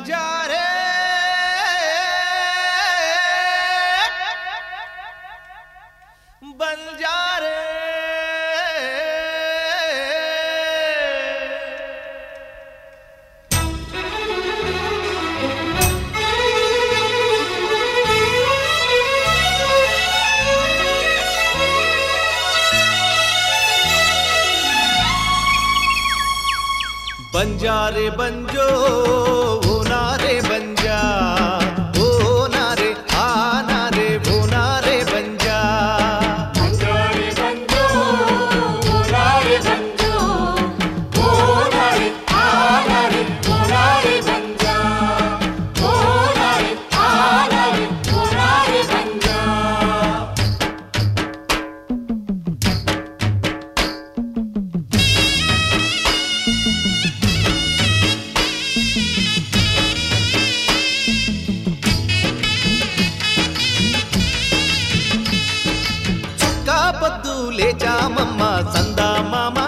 బంజారే బంజారే బంజారే బంజో ఓ నారే బంజా ఓ నారే ఆ నారే ఓ నారే బంజా బంజారే బంజో ఓలారే బంజో ఓలారే ఆలారే ఓలారే బంజా ఓలారే ఆలారే ఓలారే బంజా చుక్కా పొద్దు లేచామమ్మ సందా మామా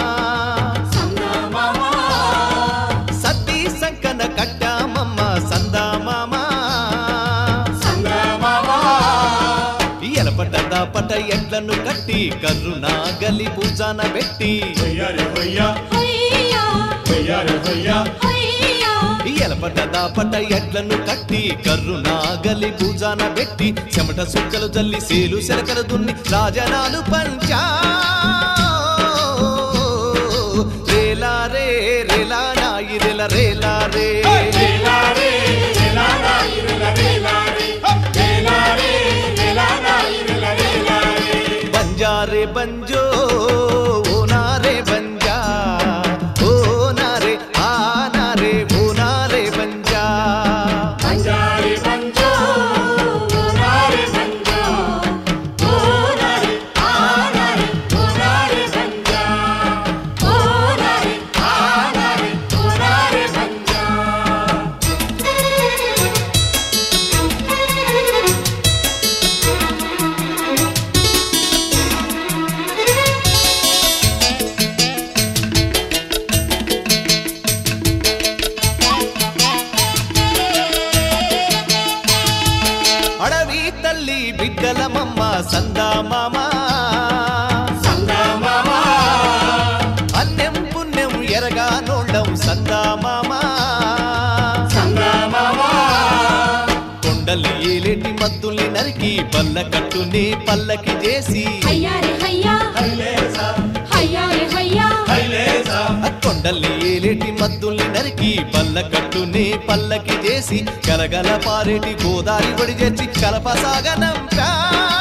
సంగమమా సతీ సంకన కట్టామమ్మ సందా మామా సంగమమా ఎలపట దాపట ఎడ్లను కట్టి కర్రునా గలి పూజాన పెట్టి హొయ్యారే హొయ్యా హయ్యా హొయ్యారే హొయ్యా హయ్యా ఎలపట దాపట ఎడ్లను కట్టి కర్రునా గలి పూజాన పెట్టి చెమట సుక్కలు జల్లి సేలు సెలకలు దున్ని రాజనాలు పంచా రేలా రే రేలా నాయి రెల రేలా రే రేలారే రేలారా ఇరల రేలారే రేలారే రేలారా ఇరల రేలారే బంజారే బంజో ఓ నారే బంజా ఓ నారే ఆ నారే ఓ నారే బంజా బంజారే బంజో ఓలారే బంజో ఓలారే ఆలారే ఓలారే బంజా ఓలారే ఆలారే ఓలారే బంజా అడవి తల్లి బిడ్డలమమ్మ సందా మామా సంగమమా అన్నెం పుణ్యం ఎరగా నోళ్ళం సందా మామా సంగమమా కొండలి ఏలేటి మత్తుల్ని నరికి పల్ల కట్టుని పల్లకి చేసి హయ్యారే హయ్యా హైలేసా హయ్యారే హయ్యా హైలేసా ఆ కొండల్ని ఏలేటి మద్దుల్ని నరికి పల్ల కట్టుని పల్లకి చేసి గలగల పారేటి గోదారి ఒడి చేర్చి కలప సాగనంపా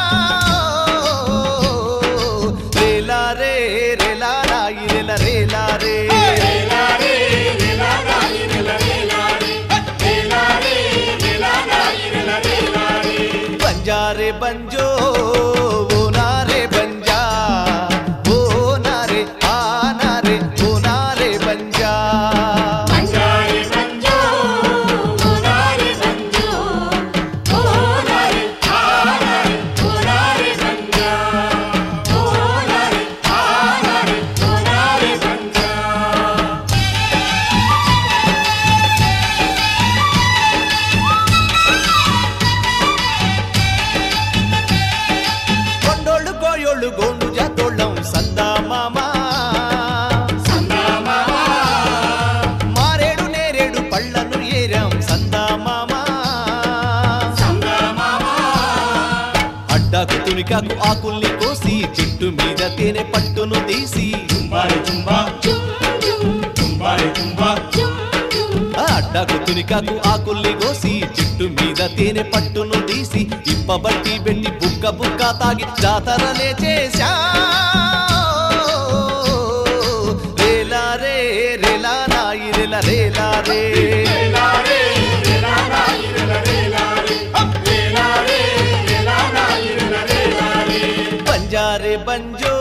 రేలా రే రేలా రాయి రెల రేలా రే రేలారే రేలారా ఇరల రేలారే రేలారే రేలారా ఇరల రేలారే బంజారే బంజో ఓ నారే బంజా ఓ నారే ఆ నారే ఓ నారే బంజా బంజారే బంజో ఓలారే బంజో ఓలారే ఆలారే ఓలారే బంజా ఓలారే ఆలారే ఓలారే బంజా కొండోళ్ళు కోయోళ్ళు గోండు జాతోళ్ళం సందా మామా సంగమమా మారేడు నేరేడు పళ్ళను ఏరాం సందా మామా సంగమమా అడ్డాకు తునికాకు ఆకుల్ని కోసి చెట్టు మీద తేనె పట్టును తీసి తుంబారే తుంబా జుమ్ జుమ్ తుంబారే తుంబా జుమ్ జుమ్ ఆ అడ్డాకు తునికాకు ఆకుల్ని కోసి చెట్టు మీద తేనె పట్టును తీసి ఇప్పబట్టి పెట్టి బుక్క బుక్క తాగి జాతరనే చేశా రేలా రే రేలా నాయి రెల రేలా రే రేలారే రేలారా ఇరల రేలారే రేలారే రేలారా ఇరల రేలారే బంజారే బంజో